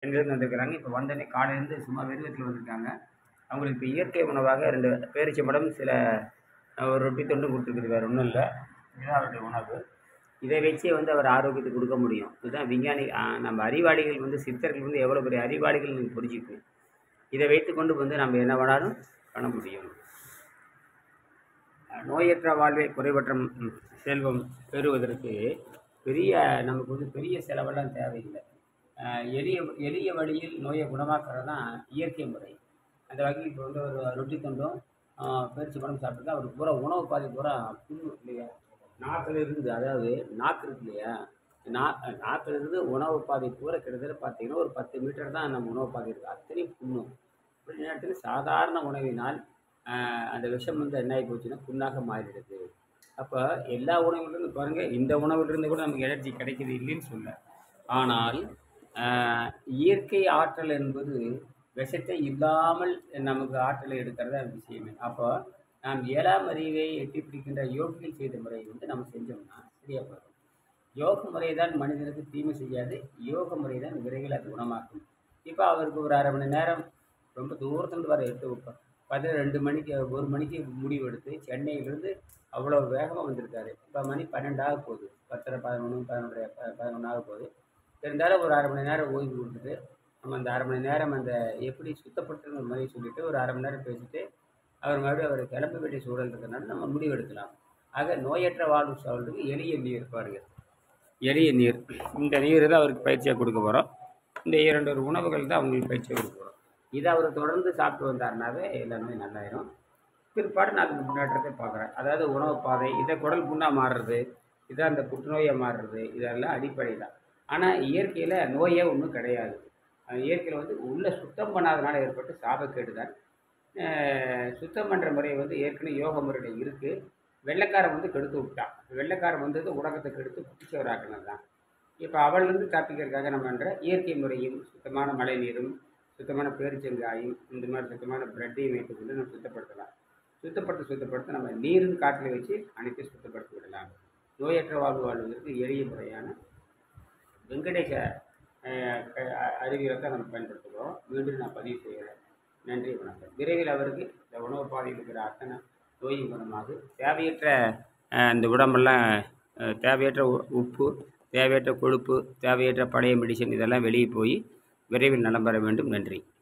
எங்கேருந்து வந்திருக்கிறாங்க இப்போ வந்தோடனே காலையிலேருந்து சும்மா வெறுவத்தில் வந்திருக்காங்க அவங்களுக்கு இப்போ இயற்கை உணவாக ரெண்டு பேரிச்சம்பழம் சில அஹ், ஒரு ரொட்டி தொண்டும் கொடுத்துருக்குது வேறு ஒன்றும் இல்லை இதுதான் அவருடைய உணவு இதை வச்சே வந்து அவர் ஆரோக்கியத்துக்கு கொடுக்க முடியும் இதுதான் விஞ்ஞானி அஹ், நம்ம அறிவாளிகள் வந்து சித்தர்கள் வந்து எவ்வளோ பெரிய அறிவாளிகள் நீங்கள் புரிஞ்சுக்கணும் இதை வைத்துக்கொண்டு வந்து நம்ம என்ன வேணாலும் பண்ண முடியும் அஹ், நோயற்ற வாழ்வை குறைவற்ற ம், செல்வம் பெறுவதற்கு பெரிய நமக்கு வந்து பெரிய செலவெல்லாம் தேவையில்லை அஹ், எளிய எளிய வழியில் நோயை குணமாக்குறது தான் இயற்கை முறை அந்த வகையில் இப்போ வந்து ஒரு ரொட்டி துண்டும் பேரிச்சி பழம் சாப்பிட்டு அவருக்கு பூரா உணவு பாதி பூரா புண்ணு இல்லையா நாக்கில் இருந்து அதாவது நாக்கு இருக்கு இல்லையா நா நாக்கில் இருந்து உணவு பாதை பூரா கிட்டத்தட்ட பார்த்தீங்கன்னா ஒரு பத்து மீட்டர் தான் நம்ம உணவு பாதை இருக்குது அத்தனையும் புண்ணும் இப்படி நேரத்தில் சாதாரண உணவினால் ஆஹ், அந்த விஷம் வந்து என்ன ஆகி போச்சுன்னா புண்ணாக மாறிடுது அப்போ எல்லா உணவுலேருந்து பாருங்கள் இந்த உணவுலேருந்து கூட நமக்கு எனர்ஜி கிடைக்குது இல்லைன்னு சொல்ல ஆனால் ஆஹ், இயற்கை ஆற்றல் என்பது விஷத்தை இல்லாமல் நமக்கு ஆற்றலை எடுக்கிறதா விஷயமே அப்போ நாம் ஏழாம் அறிவை எட்டி பிடிக்கின்ற யோகிகள் செய்த முறையை வந்து நம்ம செஞ்சோம்னா சரியா போகும் யோக முறை தான் மனிதனுக்கு தீமை செய்யாது யோக முறை தான் விரைவில் அது குணமாக்கும் இப்போ அவருக்கு ஒரு அரை மணி நேரம் ரொம்ப தூரத்துலேருந்து வர எட்டு ப- பதினொரு ரெண்டு மணிக்கு ஒரு மணிக்கு முடிவு எடுத்து சென்னையிலேருந்து அவ்வளோ வேகமாக வந்திருக்காரு இப்போ மணி பன்னெண்டாக போகுது பத்தரை பதினொன்று பதினொன்றரை ப- பதினொன்று ஆக போகுது இருந்தாலும் ஒரு அரை மணி நேரம் ஓய்வு கொடுத்துட்டு நம்ம அந்த அரை மணி நேரம் அந்த எப்படி சுத்தப்படுத்துங்கிற மாதிரி சொல்லிட்டு ஒரு அரை மணி நேரம் பேசிட்டு அவர் மறுபடியும் அவர் கிளம்ப வேண்டிய சூழல் இருக்கிறனால நம்ம முடிவு எடுக்கலாம் ஆக நோயற்ற வாழ்வு சொல்றதுக்கு எளிய நீர் பாருங்க எளிய நீர் இந்த நீர் தான் அவருக்கு பயிற்சியாக கொடுக்க போகிறோம் இந்த இரண்டு ஒரு உணவுகள் தான் அவங்களுக்கு பயிற்சியாக கொடுக்க போகிறோம் இதை அவர் தொடர்ந்து சாப்பிட்டு வந்தாருனாவே எல்லாமே நல்லாயிரும் பிற்பாடு நான் அதுக்கு முன்னேற்றத்தை பார்க்குறேன் அதாவது உணவு பாதை இதை குடல் புண்ணாக மாறுறது இதை அந்த புற்றுநோயை மாறுறது இதெல்லாம் அடிப்படை தான் ஆனால் இயற்கையில் நோயே ஒன்றும் கிடையாது அஹ் இயற்கையில் வந்து உள்ளே சுத்தம் பண்ணாதனால ஏற்பட்டு சாபக்கேடு தான் அஹ் சுத்தம் பண்ணுற முறை வந்து ஏற்கனவே யோக முறையில் இருக்குது வெள்ளைக்காரன் வந்து கெடுத்து விட்டான் வெள்ளைக்காரன் வந்தது உலகத்தை கெடுத்து குட்டிச்சவராக்கினது தான் இப்போ அவளிருந்து தப்பிக்கிறதுக்காக நம்ம என்ற இயற்கை முறையும் சுத்தமான மழை நீரும் சுத்தமான பேரிச்சங்காயும் இந்த மாதிரி சுத்தமான பிரெட்டையும் வைத்துக்கொண்டு நம்ம சுத்தப்படுத்தலாம் சுத்தப்படுத்த சுத்தப்படுத்த நம்ம நீரின் காட்டில் வச்சு அனைத்தையும் சுத்தப்படுத்தி விடலாம் நோயற்ற வாழ்வு வாழ்வதற்கு எளிய முறையான வெங்கடேச அஹ், க- அ- அறிவியலை தான் நம்ம பயன்படுத்துகிறோம் மீண்டும் நான் பதிவு செய்கிறேன் நன்றி வணக்கம் விரைவில் அவருக்கு இந்த உணவு பாதையில் இருக்கிற அத்தனை நோயும் குணமாகு தேவையற்ற அஹ், இந்த உடம்பெல்லாம் அஹ், தேவையற்ற உ- உப்பு தேவையற்ற கொழுப்பு தேவையற்ற பழைய மெடிசன் இதெல்லாம் வெளியே போய் விரைவில் நலம் பெற வேண்டும் நன்றி